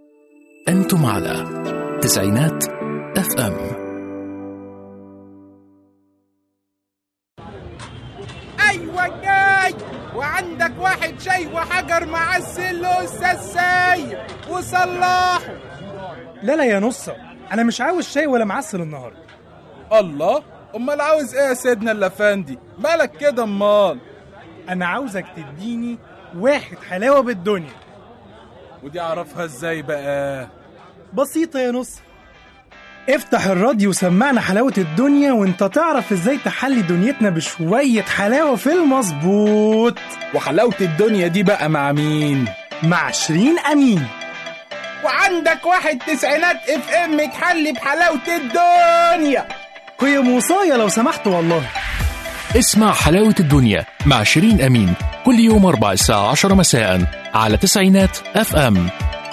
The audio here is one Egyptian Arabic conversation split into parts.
أنتم على تسعينات اف ام ايوه جاي وعندك واحد شاي وحجر مع السل استاذ سايب وصلحه لا لا يا نصة أنا مش عاوز شاي ولا معسل النهاردة الله امال عاوز ايه يا سيدنا الافندي مالك كده امال أنا عاوزك تديني واحد حلاوة بالدنيا ودي اعرفها ازاي بقى بسيطة يا نصة افتح الراديو وسمعنا حلاوة الدنيا وانت تعرف ازاي تحلي دنيتنا بشوية حلاوة في المظبوط وحلاوه الدنيا دي بقى مع مين مع شيرين أمين وعندك واحد تسعينات اف ام تحلي بحلاوه الدنيا قيم وصايا لو سمحت والله اسمع حلاوة الدنيا مع شيرين أمين كل يوم أربع الساعة عشر مساء على تسعينات اف ام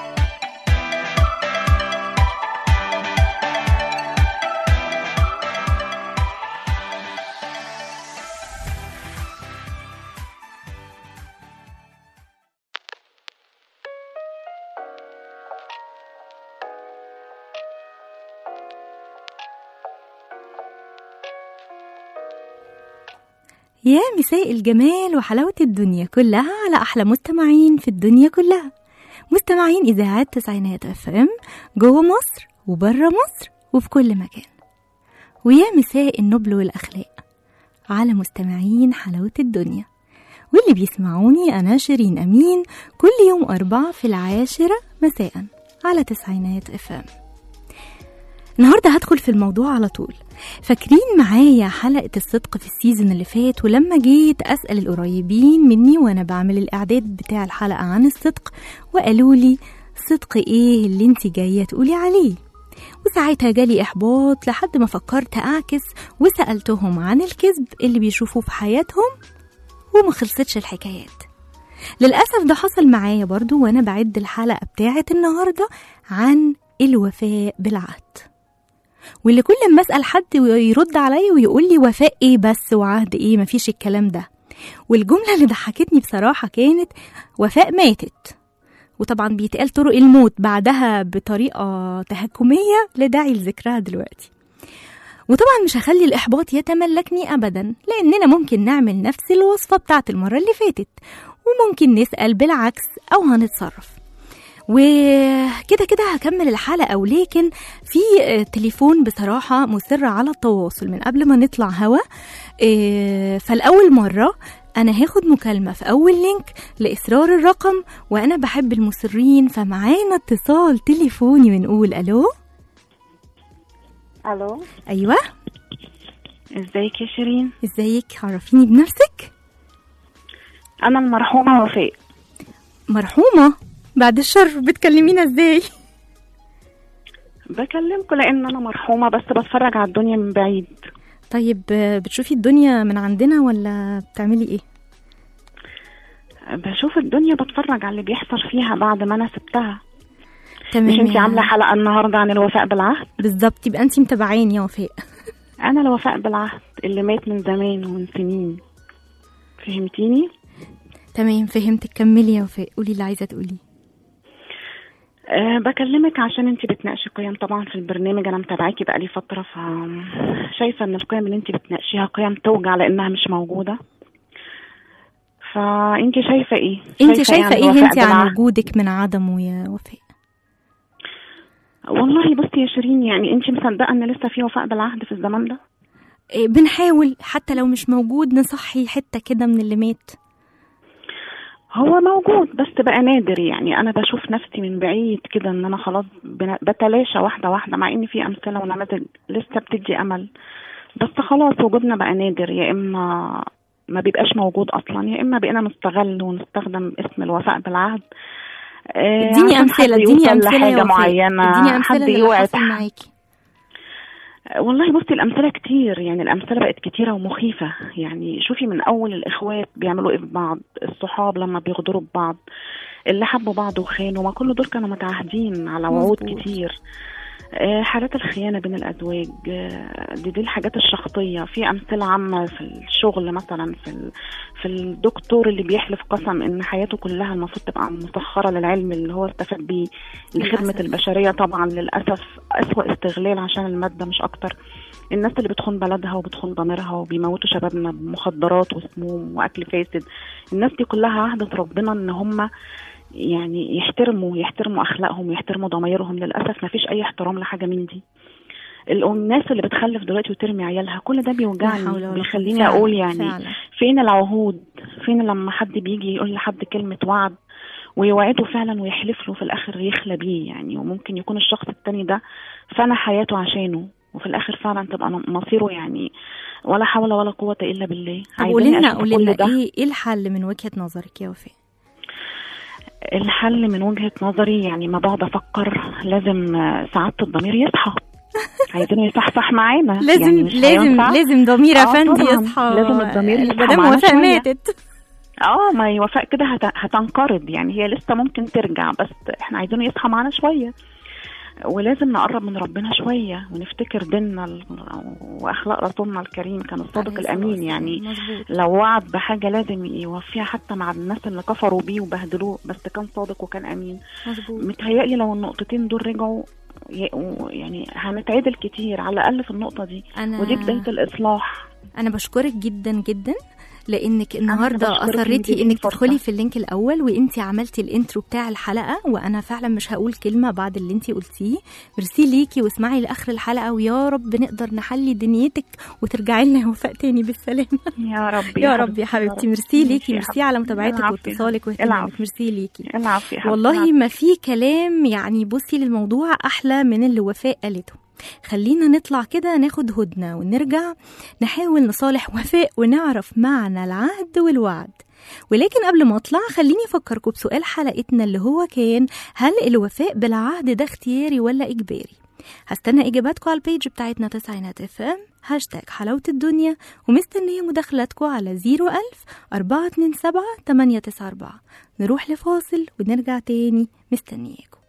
يا مساء الجمال وحلاوة الدنيا كلها على أحلى مستمعين في الدنيا كلها مستمعين إذاعات تسعينات اف ام جوه مصر وبره مصر وفي كل مكان ويا مساء النبل والأخلاق على مستمعين حلاوة الدنيا واللي بيسمعوني أنا شيرين أمين كل يوم أربعة في العاشرة مساء على تسعينات اف ام النهاردة هدخل في الموضوع على طول فاكرين معايا حلقة الصدق في السيزون اللي فات ولما جيت أسأل القريبين مني وأنا بعمل الإعداد بتاع الحلقة عن الصدق وقالوا لي صدق إيه اللي انت جاية تقولي عليه وساعتها جالي إحباط لحد ما فكرت أعكس وسألتهم عن الكذب اللي بيشوفوه في حياتهم وما خلصتش الحكايات للأسف ده حصل معايا برضو وأنا بعد الحلقة بتاعة النهاردة عن الوفاء بالعهد واللي كل ما اسال حد يرد عليا ويقول لي وفاء ايه بس وعهد ايه مفيش الكلام ده والجمله اللي ضحكتني بصراحه كانت وفاء ماتت وطبعا بيتقال طرق الموت بعدها بطريقه تهكميه لا داعي لذكرها دلوقتي وطبعا مش هخلي الاحباط يتملكني ابدا لاننا ممكن نعمل نفس الوصفه بتاعت المره اللي فاتت وممكن نسال بالعكس او هنتصرف وكده كده هكمل الحلقة ولكن في آه، تليفون بصراحة مصر على التواصل من قبل ما نطلع هوا آه، فالأول مرة أنا هاخد مكالمة في أول لينك لإصرار الرقم وأنا بحب المصرين فمعانا اتصال تليفوني ونقول ألو الو أيوة ازيك يا شيرين ازيك عرفيني بنفسك انا المرحومه وفاء مرحومة بعد الشر بتكلمينا ازاي بكلمكم لان انا مرحومه بس بتفرج على الدنيا من بعيد طيب آه، بتشوفي الدنيا من عندنا ولا بتعملي ايه بشوف الدنيا بتفرج على اللي بيحصل فيها بعد ما انا سبتها تمام مش انت يا- عامله حلقه النهارده عن الوفاء بالعهد بالظبط يبقى انت متابعين يا وفاء انا الوفاء بالعهد اللي مات من زمان ومن سنين فهمتيني تمام فهمتك كملي يا وفاء قولي اللي عايزه تقوليه أه بكلمك عشان انت بتناقشي قيم طبعا في البرنامج انا متابعاكي بقالي فتره ف شايفه ان القيم اللي انت بتناقشيها قيم توجع لانها مش موجوده فانت شايفه ايه انت شايفه عن ايه الوفاء انت عن بالعهد؟ وجودك من عدمه يا وفاء والله بصي يا شيرين يعني انت مصدقه ان لسه في وفاء بالعهد في الزمن ده إيه، بنحاول حتى لو مش موجود نصحي حته كده من اللي مات هو موجود بس بقى نادر يعني انا بشوف نفسي من بعيد كده ان انا خلاص بن- بتلاشى واحده واحده مع ان في امثله ونماذج لسه بتدي امل بس خلاص وجودنا بقى نادر يا اما ما بيبقاش موجود اصلا يا اما بقينا نستغل ونستخدم اسم الوفاء بالعهد آه، اديني عشان حد امثله اديني يوصل امثله يا لحاجه وفاء معينه اديني امثله حد اللي يوعد حصل معاكي والله بصي الأمثلة كتير يعني الأمثلة بقت كتيرة ومخيفة يعني شوفي من أول الإخوات بيعملوا إيه في بعض الصحاب لما بيغدروا ببعض اللي حبوا بعض وخانوا ما كل دول كانوا متعاهدين على وعود مظبوط. كتير آه، حالات الخيانة بين الأزواج آه، دي دي الحاجات الشخصية في أمثلة عامة في الشغل مثلا في ال- في الدكتور اللي بيحلف قسم إن حياته كلها المفروض تبقى مسخرة للعلم اللي هو استفاد بيه لخدمة للأسف. البشرية طبعا للأسف أسوأ استغلال عشان المادة مش أكتر الناس اللي بتخون بلدها وبتخون ضميرها وبيموتوا شبابنا بمخدرات وسموم وأكل فاسد الناس دي كلها عهدت ربنا إن هم يعني يحترموا يحترموا اخلاقهم يحترموا ضمايرهم للاسف ما فيش اي احترام لحاجه من دي ال- الناس اللي بتخلف دلوقتي وترمي عيالها كل ده لا حول بيوجعني ولا قوة. بيخليني فعلا، اقول يعني فعلا. فين العهود فين لما حد بيجي يقول لحد كلمه وعد ويوعده فعلا ويحلف له في الاخر يخلى بيه يعني وممكن يكون الشخص التاني ده فنى حياته عشانه وفي الاخر فعلا تبقى مصيره يعني ولا حول ولا قوه الا بالله طب عايزاني قولي لنا أشوف قولي كل لنا ده. ايه ايه الحل من وجهة نظرك يا وفاء الحل من وجهة نظري يعني ما بقعد افكر لازم آه، سعادة الضمير يصحى عايزينه يصحصح معانا لازم يعني مش لازم هينفع. لازم ضمير آه افندي طبعاً. يصحى لازم الضمير يصحى مدام معانا وفاء شوية. ماتت اه ما هي وفاء كده هت... هتنقرض يعني هي لسه ممكن ترجع بس احنا عايزينه يصحى معانا شوية ولازم نقرب من ربنا شوية ونفتكر ديننا ال- واخلاق رسولنا الكريم كان الصادق عليه الصلاة الامين والسلام. يعني مظبوط لو وعد بحاجة لازم يوفيها حتى مع الناس اللي كفروا بيه وبهدلوه بس كان صادق وكان امين مظبوط متهيألي لو النقطتين دول رجعوا ي- و- يعني هنتعدل كتير على الأقل في النقطة دي انا ودي بداية الإصلاح انا بشكرك جدا جدا لانك النهارده بشكرك إنك اصريتي اديتيني انك تدخلي فرصة. في اللينك الاول وانتي عملتي الانترو بتاع الحلقه وانا فعلا مش هقول كلمه بعد اللي انتي قلتيه ميرسي ليكي واسمعي لاخر الحلقه ويا رب نقدر نحلي دنيتك وترجعي لنا يا وفاء تاني بالسلامه يا رب يا رب يا حبيبتي ميرسي ليكي ميرسي على متابعتك العفو. واتصالك واهتمامك العفو. ميرسي ليكي العفو يا حبيبتي. والله ما في كلام يعني بصي للموضوع احلى من اللي وفاء قالته خلينا نطلع كده ناخد هدنة ونرجع نحاول نصالح وفاء ونعرف معنى العهد والوعد ولكن قبل ما اطلع خليني افكركم بسؤال حلقتنا اللي هو كان هل الوفاء بالعهد ده اختياري ولا اجباري هستنى اجاباتكم على البيج بتاعتنا تسعينات اف ام هاشتاج حلاوة الدنيا ومستنية مداخلاتكم على 01000 427 894 نروح لفاصل ونرجع تاني مستنياكم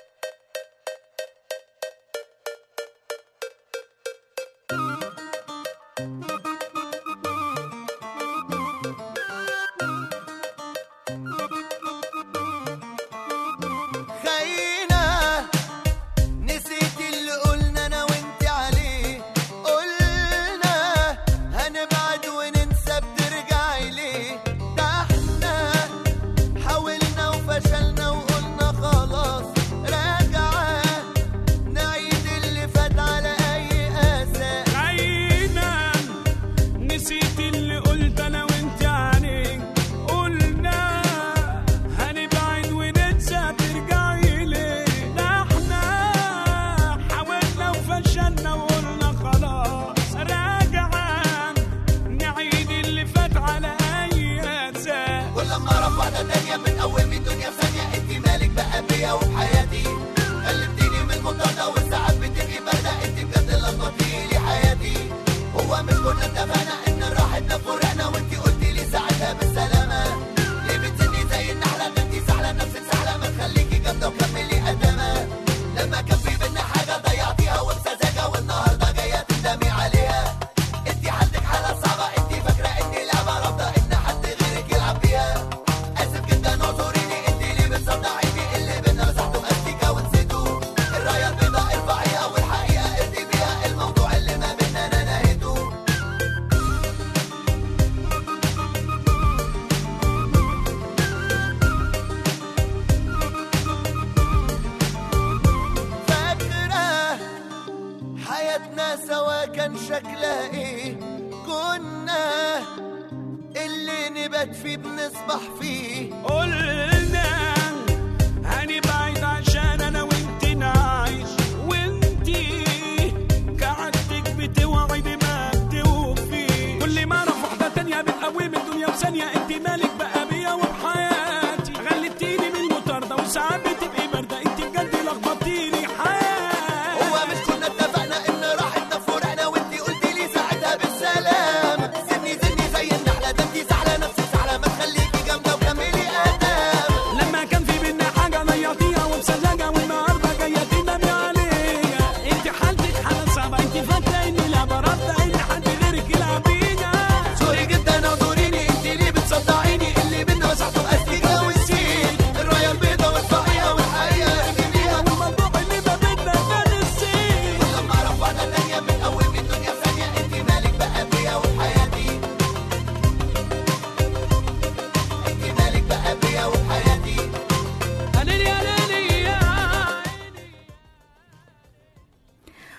خاينة نسيت اللي قلنا انا وانت عليه قلنا هنبعد وننسى بترجعي ليه ده احنا حاولنا وفشلنا وقلنا خلاص راجعة نعيد اللي فات على اي اساس عينا نسيت اللي قلت انا وانت عليه قلنا هنبعد وننسى ترجعي ليه ده احنا حاولنا وفشلنا وقلنا خلاص راجعة نعيد اللي فات على اي اساس كل ما اعرف واحدة تانية بتقومي الدنيا في ثانية انت مالك بقى بيا وفي حياتي قلبتيني من المنطقة والساعات بتبقي باردة انت بجد لخبطتيلي حياتي هو مش كنا اتفقنا ان راحتنا فرقنا وانت قلتي لي ساعتها بالسلامة ليه بتسني زي النحلة ان انت سحلة نفسك سحلة ما تخليكي جامدة وكملي قدامها لما كان في بينا حاجة ضيعتيها وبسذاجة والنهاردة جاية تندمي عليها انت حالتك حالة صعبة انت فاكرة اني لعبة رافضة ان حد غيرك يلعب بيها اسف جدا اعذريني انت ليه بتصدعيني اللي بينا مسحته باستيكا ونسيته الراية البيضاء ارفعيها والحقيقة ارضي بيها الموضوع اللي ما بينا انا نهيته فاكرة حياتنا سوا كان شكلها ايه كنا اللي نبات فيه بنصبح فيه قلنا هنبعد عشان انا وانت نعيش وانتي كعادتك بتوعدي ما بتوفي كل ما اعرف واحده تانية بتقوم الدنيا في ثانيه انت مالك بقى بيا وبحياتي غلبتيني من المطارده وساعات بتبقي بارده انت بجد لخبطتيلي حياتي هو مش كنا اتفقنا ان راحتنا فرقنا وانتي قلتي لي ساعتها بالسلامة سني سني زي النحلة ده انتي سحلة نفس السحلة ما تخليكي جامدة وكملي اداب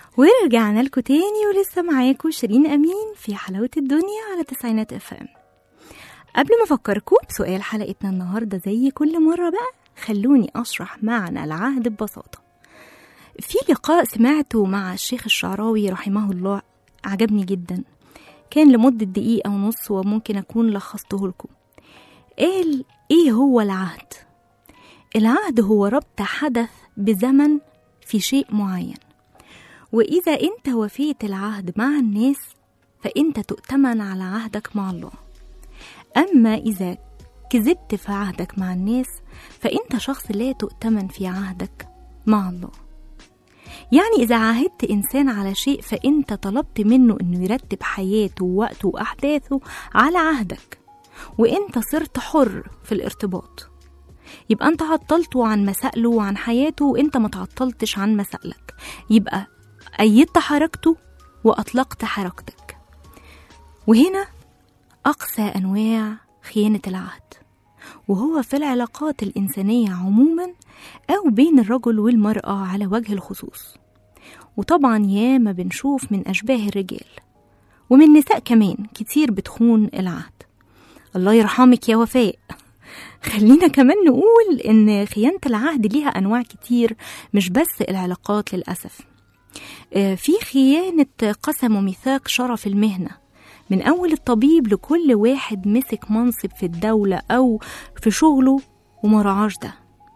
ورجعنا لكم تاني ولسه معاكم شيرين أمين في حلاوة الدنيا على تسعينات اف ام قبل ما أفكركم بسؤال حلقتنا النهاردة زي كل مرة بقى خلوني أشرح معنى العهد ببساطة في لقاء سمعته مع الشيخ الشعراوي رحمه الله عجبني جدا كان لمدة دقيقة ونص وممكن أكون لخصته لكم قال إيه هو العهد؟ العهد هو ربط حدث بزمن في شيء معين وإذا أنت وفيت العهد مع الناس فأنت تؤتمن على عهدك مع الله أما إذا كذبت في عهدك مع الناس فأنت شخص لا تؤتمن في عهدك مع الله يعني إذا عاهدت إنسان على شيء فأنت طلبت منه إنه يرتب حياته ووقته وأحداثه على عهدك وأنت صرت حر في الارتباط يبقى أنت عطلته عن مسائله وعن حياته وأنت ما تعطلتش عن مسائلك يبقى أيدت حركته وأطلقت حركتك وهنا أقسى أنواع خيانة العهد وهو في العلاقات الإنسانية عموما أو بين الرجل والمرأة على وجه الخصوص وطبعا ياما بنشوف من أشباه الرجال ومن نساء كمان كتير بتخون العهد الله يرحمك يا وفاء خلينا كمان نقول إن خيانة العهد ليها أنواع كتير مش بس العلاقات للأسف آه، في خيانة قسم وميثاق شرف المهنة من أول الطبيب لكل واحد مسك منصب في الدولة أو في شغله وما رعاش ده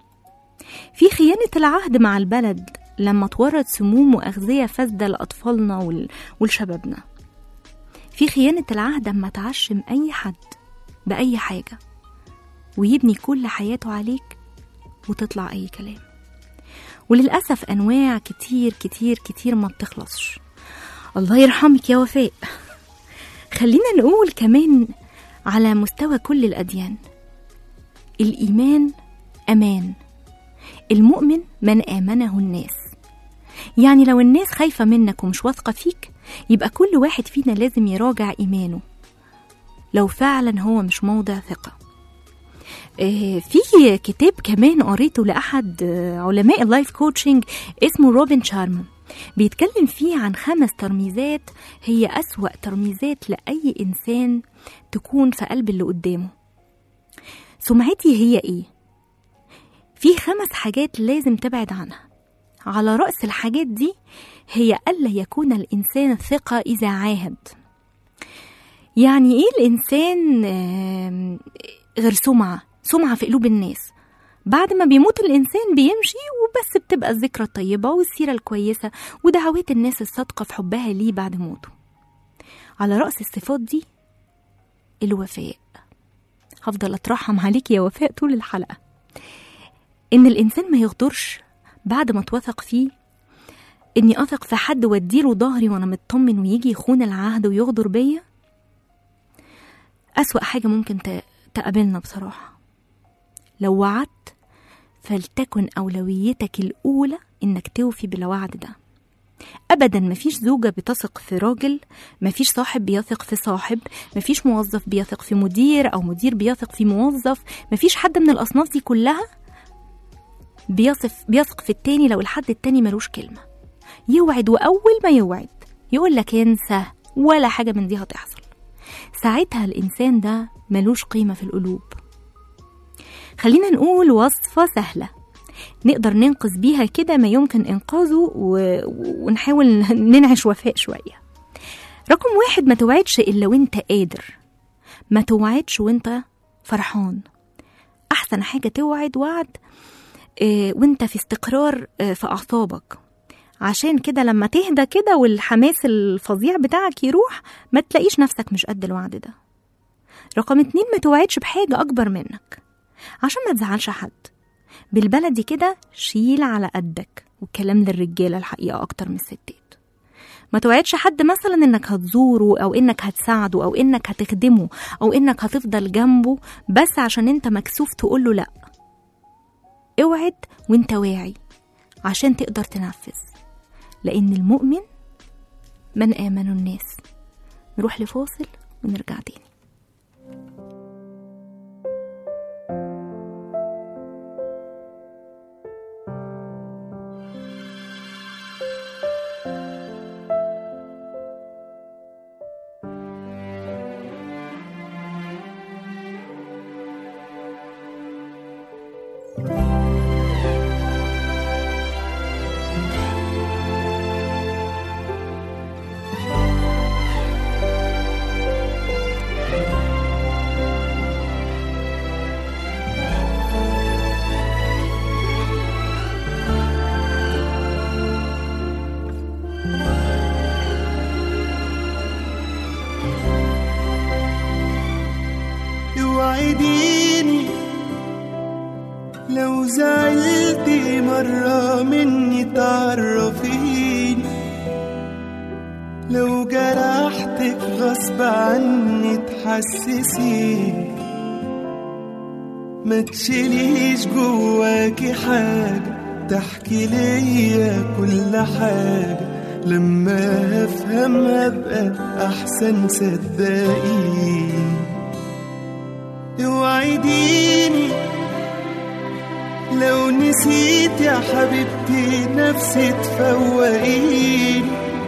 في خيانة العهد مع البلد لما تورد سموم وأغذية فاسدة لأطفالنا وال- ولشبابنا في خيانة العهد لما تعشم أي حد بأي حاجة ويبني كل حياته عليك وتطلع أي كلام وللأسف أنواع كتير كتير كتير ما بتخلصش الله يرحمك يا وفاء خلينا نقول كمان على مستوى كل الأديان الإيمان أمان المؤمن من آمنه الناس يعني لو الناس خايفة منك ومش واثقة فيك يبقى كل واحد فينا لازم يراجع إيمانه لو فعلا هو مش موضع ثقة آه، في كتاب كمان قريته لأحد آه، علماء اللايف كوتشنج اسمه روبن شارما بيتكلم فيه عن خمس ترميزات هي أسوأ ترميزات لأي إنسان تكون في قلب اللي قدامه سمعتي هي إيه؟ في خمس حاجات لازم تبعد عنها على رأس الحاجات دي هي ألا يكون الإنسان ثقة إذا عاهد يعني إيه الإنسان آم، غير سمعة سمعة في قلوب الناس بعد ما بيموت الإنسان بيمشي وبس بتبقى الذكرى الطيبة والسيرة الكويسة ودعوات الناس الصادقة في حبها ليه بعد موته على رأس الصفات دي الوفاء هفضل أترحم عليك يا وفاء طول الحلقة إن الإنسان ما يغدرش بعد ما اتوثق فيه إني أثق في حد وأديله ظهري وأنا مطمن ويجي يخون العهد ويغدر بيا أسوأ حاجة ممكن ت- تقابلنا بصراحة لو وعدت فلتكن أولويتك الأولى إنك توفي بالوعد ده أبدا مفيش زوجة بتثق في راجل مفيش صاحب بيثق في صاحب مفيش موظف بيثق في مدير أو مدير بيثق في موظف مفيش حد من الأصناف دي كلها بيصف بيثق في التاني لو الحد التاني ملوش كلمة يوعد وأول ما يوعد يقول لك انسى ولا حاجة من دي هتحصل ساعتها الإنسان ده ملوش قيمة في القلوب خلينا نقول وصفة سهلة نقدر ننقذ بيها كده ما يمكن إنقاذه و... ونحاول ننعش وفاء شوية رقم واحد ما توعدش إلا وانت قادر ما توعدش وانت فرحان أحسن حاجة توعد وعد آه، وانت في استقرار آه، في أعصابك عشان كده لما تهدى كده والحماس الفظيع بتاعك يروح ما تلاقيش نفسك مش قد الوعد ده رقم اتنين ما توعدش بحاجة أكبر منك عشان ما تزعلش حد بالبلدي كده شيل على قدك والكلام للرجالة الحقيقة أكتر من الستات ما توعدش حد مثلا انك هتزوره او انك هتساعده او انك هتخدمه او انك هتفضل جنبه بس عشان انت مكسوف تقوله لا اوعد وانت واعي عشان تقدر تنفذ لان المؤمن من امن الناس نروح لفاصل ونرجع تاني غصب عني تحسسيني ما تشيليش جواكي حاجة تحكي ليا كل حاجة لما افهم ابقى احسن صدقيني اوعديني لو نسيت يا حبيبتي نفسي تفوقيني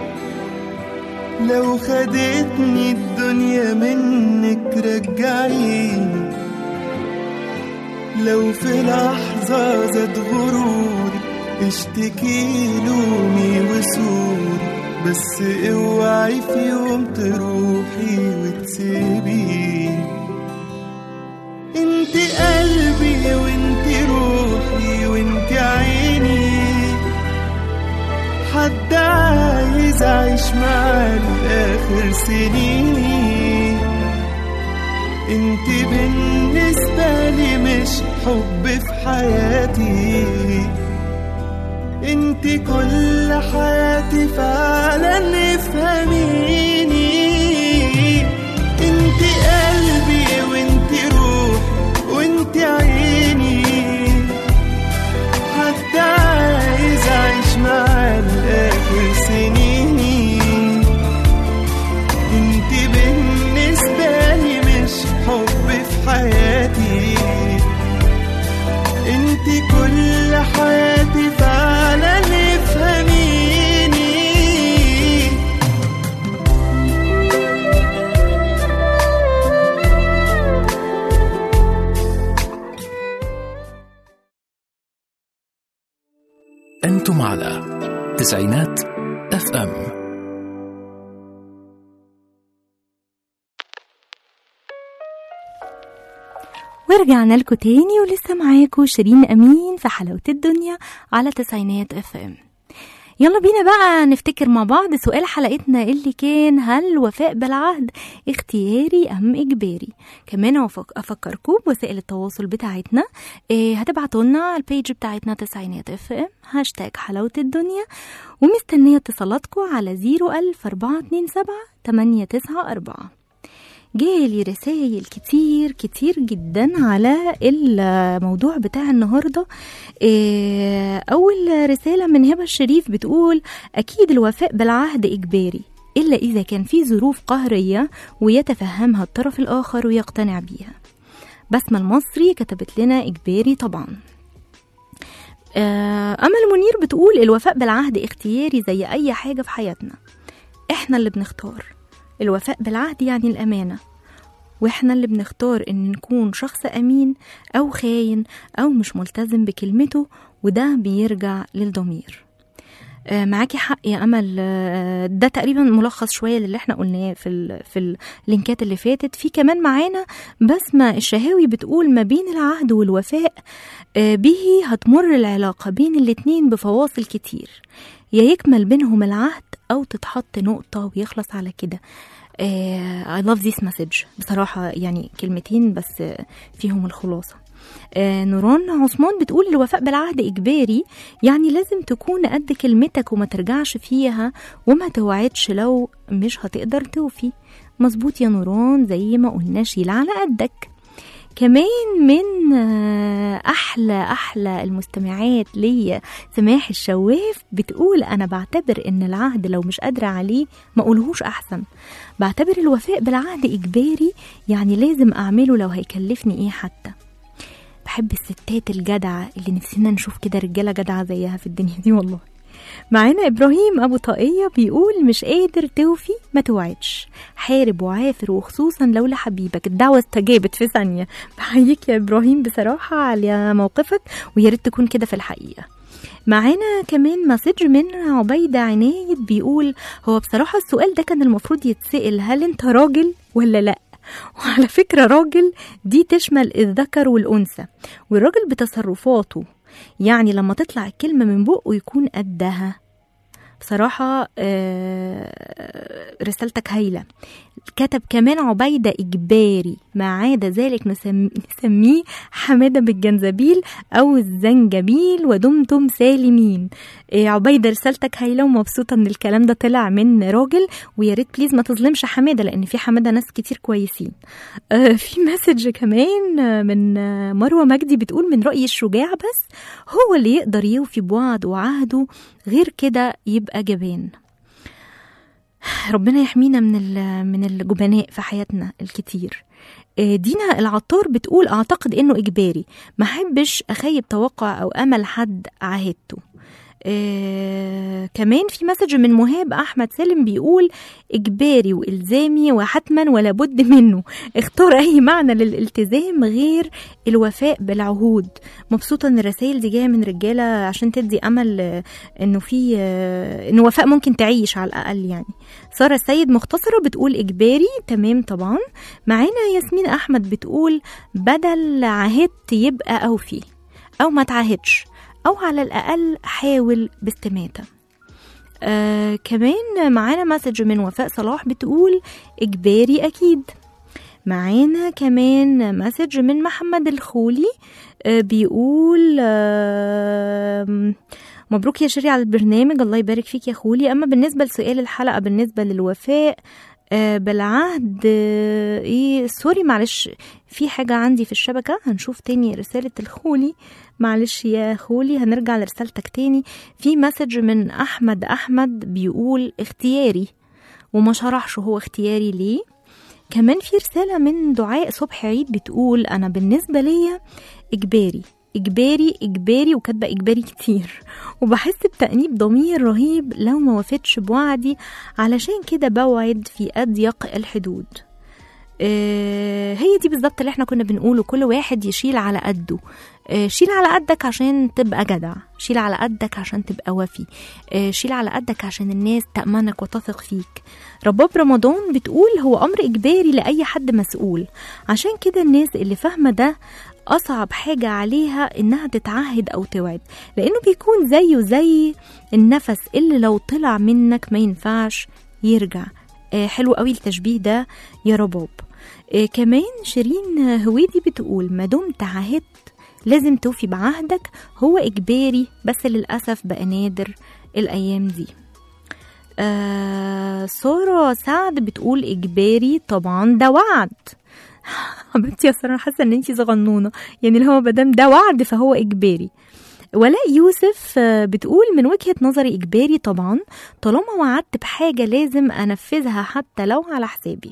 لو خدتني الدنيا منك رجعيني لو في لحظة زاد غروري اشتكي لومي وسوري بس اوعي في يوم تروحي وتسيبيني انت قلبي وانت روحي وانت عيني حد عايز اعيش معاه لاخر سنيني انت بالنسبة لي مش حب في حياتي انت كل حياتي فعلا افهميني انت قلبي وانت روحي وانت عيني حتى عايز اعيش معاه لاخر سنيني انت بالنسبة لي مش حب في حياتي انت كل حياتي فعلا افهميني أنتم على تسعينات اف ام ورجعنا لكم تاني ولسه معاكم شيرين أمين في حلاوة الدنيا على تسعينات اف ام يلا بينا بقى نفتكر مع بعض سؤال حلقتنا اللي كان هل الوفاء بالعهد اختياري أم إجباري كمان أفك- أفكركم بوسائل التواصل بتاعتنا إيه هتبعتوا لنا على البيج بتاعتنا تسعينات اف ام هاشتاج حلاوة الدنيا ومستنية اتصالاتكم على 01000 427 894 جالي رسائل كتير كتير جدا على الموضوع بتاع النهارده إيه، اول رساله من هبه الشريف بتقول اكيد الوفاء بالعهد اجباري الا اذا كان في ظروف قهريه ويتفهمها الطرف الاخر ويقتنع بيها بسمه المصري كتبت لنا اجباري طبعا آه، امل منير بتقول الوفاء بالعهد اختياري زي اي حاجه في حياتنا احنا اللي بنختار الوفاء بالعهد يعني الأمانة واحنا اللي بنختار ان نكون شخص امين او خاين او مش ملتزم بكلمته وده بيرجع للضمير آه، معاكي حق يا امل آه، ده تقريبا ملخص شويه للي احنا قلناه في ال- في اللينكات اللي فاتت في كمان معانا بسمه الشهاوي بتقول ما بين العهد والوفاء آه، به هتمر العلاقه بين الاتنين بفواصل كتير يا يكمل بينهم العهد او تتحط نقطه ويخلص على كده آه، I love this message بصراحة يعني كلمتين بس آه، فيهم الخلاصة آه، نوران عثمان بتقول الوفاء بالعهد إجباري يعني لازم تكون قد كلمتك وما ترجعش فيها وما توعدش لو مش هتقدر توفي مظبوط يا نوران زي ما قلنا شيل على قدك كمان من آه، احلى احلى المستمعات ليا سماح الشواف بتقول انا بعتبر ان العهد لو مش قادره عليه ما اقولهوش احسن بعتبر الوفاء بالعهد اجباري يعني لازم اعمله لو هيكلفني ايه حتى بحب الستات الجدعه اللي نفسنا نشوف كده رجاله جدعه زيها في الدنيا دي والله معانا ابراهيم ابو طاقيه بيقول مش قادر توفي ما توعدش حارب وعافر وخصوصا لو لحبيبك الدعوه استجابت في ثانيه بحييك يا ابراهيم بصراحه على موقفك ويا ريت تكون كده في الحقيقه معانا كمان مسج من عبيدة عنايد بيقول هو بصراحة السؤال ده كان المفروض يتسأل هل انت راجل ولا لأ وعلى فكرة راجل دي تشمل الذكر والأنثى والراجل بتصرفاته يعني لما تطلع الكلمة من بقه يكون قدها بصراحة آه، رسالتك هايلة كتب كمان عبيدة إجباري ما عدا ذلك نسم- نسميه حمادة بالجنزبيل أو الزنجبيل ودمتم سالمين آه، عبيدة رسالتك هايلة ومبسوطة إن الكلام ده طلع من راجل ويا ريت بليز ما تظلمش حمادة لأن في حمادة ناس كتير كويسين آه، في مسج كمان آه، من آه، مروة مجدي بتقول من رأيي الشجاع بس هو اللي يقدر يوفي بوعد وعهده غير كده يبقى جبان ربنا يحمينا من ال- من الجبناء في حياتنا الكتير آه، دينا العطار بتقول اعتقد انه اجباري ما احبش اخيب توقع او امل حد عاهدته آه كمان في مسج من مهاب احمد سالم بيقول اجباري والزامي وحتما ولا بد منه اختار اي معنى للالتزام غير الوفاء بالعهود مبسوطه ان الرسائل دي جايه من رجاله عشان تدي امل آه، انه في آه، ان وفاء ممكن تعيش على الاقل يعني ساره السيد مختصره بتقول اجباري تمام طبعا معانا ياسمين احمد بتقول بدل عهدت يبقى اوفي او ما تعاهدش او على الاقل حاول باستماته آه كمان معانا مسج من وفاء صلاح بتقول اجباري اكيد معانا كمان مسج من محمد الخولي آه بيقول آه مبروك يا شيري على البرنامج الله يبارك فيك يا خولي اما بالنسبه لسؤال الحلقه بالنسبه للوفاء آه بالعهد آه ايه سوري معلش في حاجه عندي في الشبكه هنشوف تاني رساله الخولي معلش يا خولي هنرجع لرسالتك تاني في مسج من احمد احمد بيقول اختياري وما شرحش هو اختياري ليه كمان في رسالة من دعاء صبحي عيد بتقول أنا بالنسبة ليا إجباري إجباري إجباري وكاتبة إجباري كتير وبحس بتأنيب ضمير رهيب لو ما وفتش بوعدي علشان كده بوعد في أضيق الحدود آه، هي دي بالظبط اللي احنا كنا بنقوله كل واحد يشيل على قده آه، شيل على قدك عشان تبقى جدع شيل على قدك عشان تبقى وفي آه، شيل على قدك عشان الناس تأمنك وتثق فيك رباب رمضان بتقول هو أمر إجباري لأي حد مسؤول عشان كده الناس اللي فاهمة ده أصعب حاجة عليها إنها تتعهد أو توعد لأنه بيكون زيه زي النفس اللي لو طلع منك ما ينفعش يرجع آه، حلو قوي التشبيه ده يا رباب آه، كمان شيرين هويدي بتقول ما دمت عاهدت لازم توفي بعهدك هو إجباري بس للأسف بقى نادر الأيام دي آه سارة سعد بتقول إجباري طبعا ده وعد حبيبتي يا سارة أنا حاسة إن أنتي صغنونة يعني اللي هو مادام ده وعد فهو إجباري ولاء يوسف آه، بتقول من وجهة نظري إجباري طبعا طالما وعدت بحاجة لازم أنفذها حتى لو على حسابي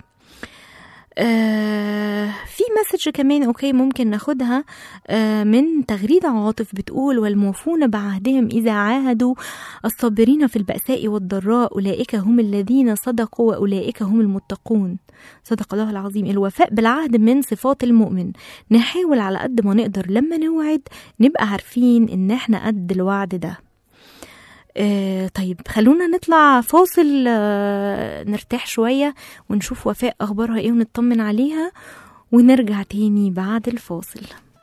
آه في مسج كمان اوكي ممكن ناخدها آه من تغريدة عاطف بتقول والموفون بعهدهم إذا عاهدوا الصابرين في البأساء والضراء أولئك هم الذين صدقوا وأولئك هم المتقون صدق الله العظيم الوفاء بالعهد من صفات المؤمن نحاول على قد ما نقدر لما نوعد نبقى عارفين إن احنا قد الوعد ده آه طيب خلونا نطلع فاصل آه نرتاح شوية ونشوف وفاء أخبارها إيه ونطمن عليها ونرجع تاني بعد الفاصل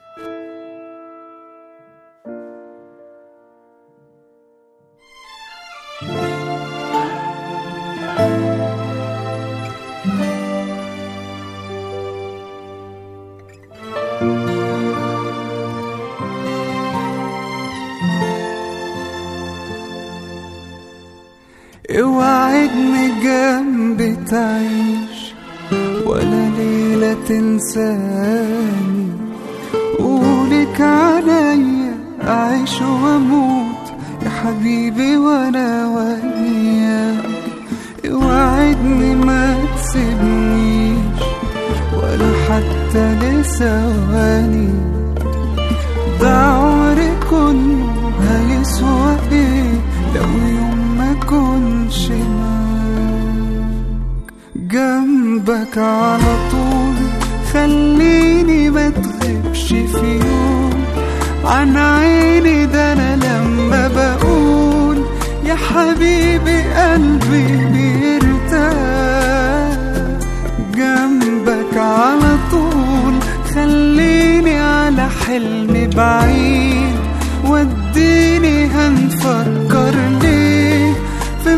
اوعدني جنبي تعيش ولا ليلة تنساني قولك عليا أعيش وأموت يا حبيبي وأنا وياك اوعدني ما تسيبنيش ولا حتى لثواني ده عمري كله هيسوى ايه لو يوم ما كنش معاك جنبك على طول خليني ما تغيبش في يوم عن عيني ده انا لما بقول يا حبيبي قلبي بيرتاح جنبك على طول خليني على حلم بعيد وديني هنفكر ليه في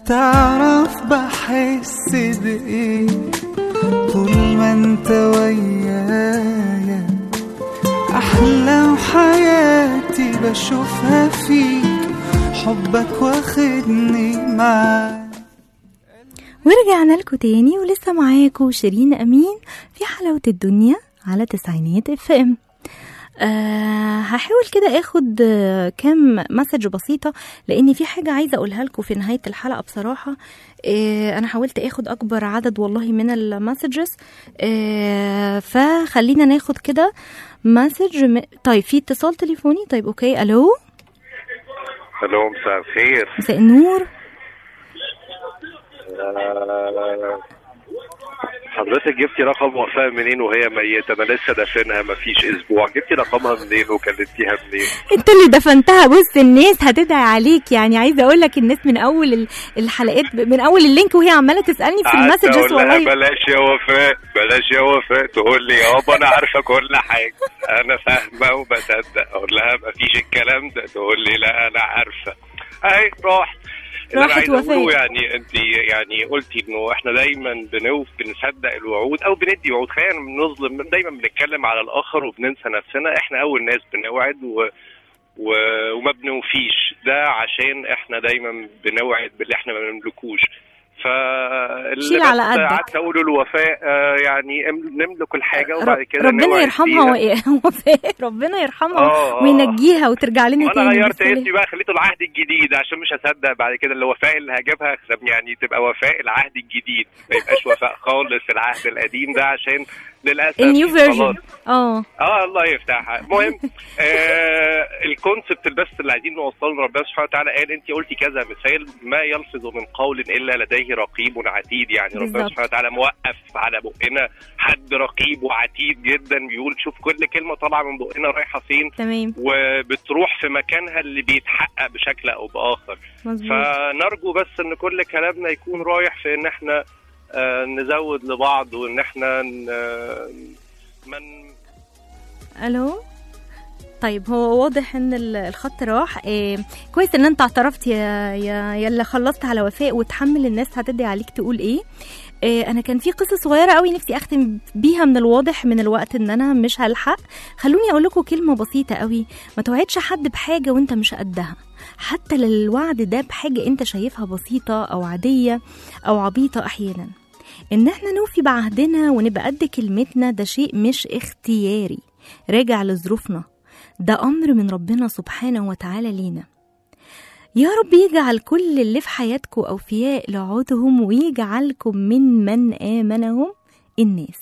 تعرف بحس بإيه طول ما انت ويايا أحلى حياتي بشوفها فيك حبك واخدني معاك ورجعنا لكم تاني ولسه معاكم شيرين أمين في حلاوة الدنيا على تسعينات اف ام أه هحاول كده اخد آه، كام مسج بسيطة لان في حاجة عايزة اقولها لكم في نهاية الحلقة بصراحة أه انا حاولت اخد اكبر عدد والله من المسجز أه فخلينا ناخد كده مسج م... طيب في اتصال تليفوني طيب اوكي الو الو مساء الخير مساء النور آه، حضرتك جبتي رقم وفاء منين وهي ميتة أنا لسه دافنها مفيش أسبوع جبتي رقمها منين وكلمتيها منين انت اللي دفنتها بص الناس هتدعي عليك يعني عايزه اقول لك الناس من اول ال- الحلقات من اول اللينك وهي عماله تسالني في قعدت المسجز أقول لها والله بلاش يا وفاء بلاش يا وفاء تقول لي يابا أنا عارفة كل حاجة أنا فاهمة وبصدق أقول لها مفيش الكلام ده تقول لي لا أنا عارفة أهي رحت اللي أنا راحت عايز أقوله وفاء. يعني انت يعني قلتي انه احنا دايما بنوف بنصدق الوعود او بندي وعود خلينا بنظلم دايما بنتكلم على الاخر وبننسى نفسنا احنا اول ناس بنوعد و... و... وما بنوفيش ده عشان احنا دايما بنوعد باللي احنا ما بنملكوش فاللي شيل بس على قدك. قعدت اقوله الوفاء آه، يعني ام- نملك الحاجه وبعد ر- كده ربنا نوعد يرحمها فيها. و- وفاء ربنا يرحمها آه، آه. وينجيها وترجع لنا وانا تاني غيرت بالسلامة. اسمي بقى خليته العهد الجديد عشان مش هصدق بعد كده اللي وفاء اللي هجيبها يعني تبقى وفاء العهد الجديد ما يبقاش وفاء خالص العهد القديم ده عشان للاسف النيو خلاص. فيرجن اه اه الله يفتحها المهم آه الكونسبت بس اللي عايزين نوصله لربنا سبحانه وتعالى قال انت قلتي كذا مثال ما يلفظ من قول الا لديه رقيب عتيد يعني ربنا بالظبط. سبحانه وتعالى موقف على بقنا حد رقيب وعتيد جدا بيقول شوف كل كلمه طالعه من بقنا رايحه فين تمام وبتروح في مكانها اللي بيتحقق بشكل او باخر مظبوط فنرجو بس ان كل كلامنا يكون رايح في ان احنا آه، نزود لبعض وان احنا ن- من الو طيب هو واضح ان ال- الخط راح إيه كويس ان انت اعترفت يا يا يا اللي خلصت على وفاء وتحمل الناس هتدعي عليك تقول ايه إيه انا كان في قصه صغيره قوي نفسي اختم بيها من الواضح من الوقت ان انا مش هلحق خلوني اقول لكم كلمه بسيطه قوي ما توعدش حد بحاجه وانت مش قدها حتى للوعد ده بحاجه انت شايفها بسيطه او عاديه او عبيطه احيانا ان احنا نوفي بعهدنا ونبقى قد كلمتنا ده شيء مش اختياري راجع لظروفنا ده امر من ربنا سبحانه وتعالى لينا يا رب يجعل كل اللي في حياتكم اوفياء لعودهم ويجعلكم من من امنهم الناس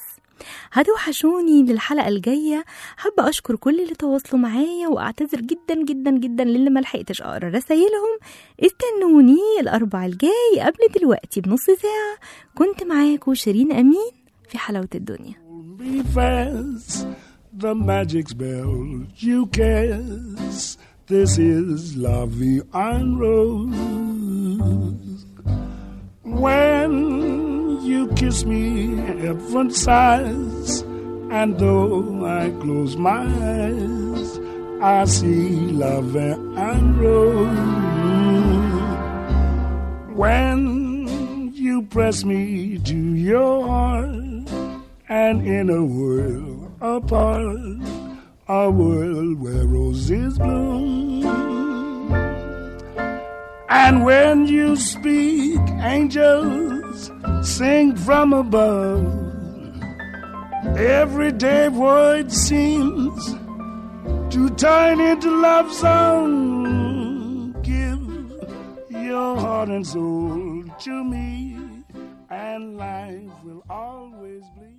هتوحشوني للحلقة الجاية حابة أشكر كل اللي تواصلوا معايا وأعتذر جدا جدا جدا للي ملحقتش أقرأ رسايلهم استنوني الأربع الجاي قبل دلوقتي بنص ساعة كنت معاكم شيرين أمين في حلاوة الدنيا be fast. The magic spell you cast. This is La Vie en Rose. When you kiss me, heaven sighs, and though I close my eyes, I see La Vie en Rose. When you press me to your heart, and in a world apart, a world where roses bloom. And when you speak, angels sing from above. Everyday word seems to turn into love song. Give your heart and soul to me, and life will always be.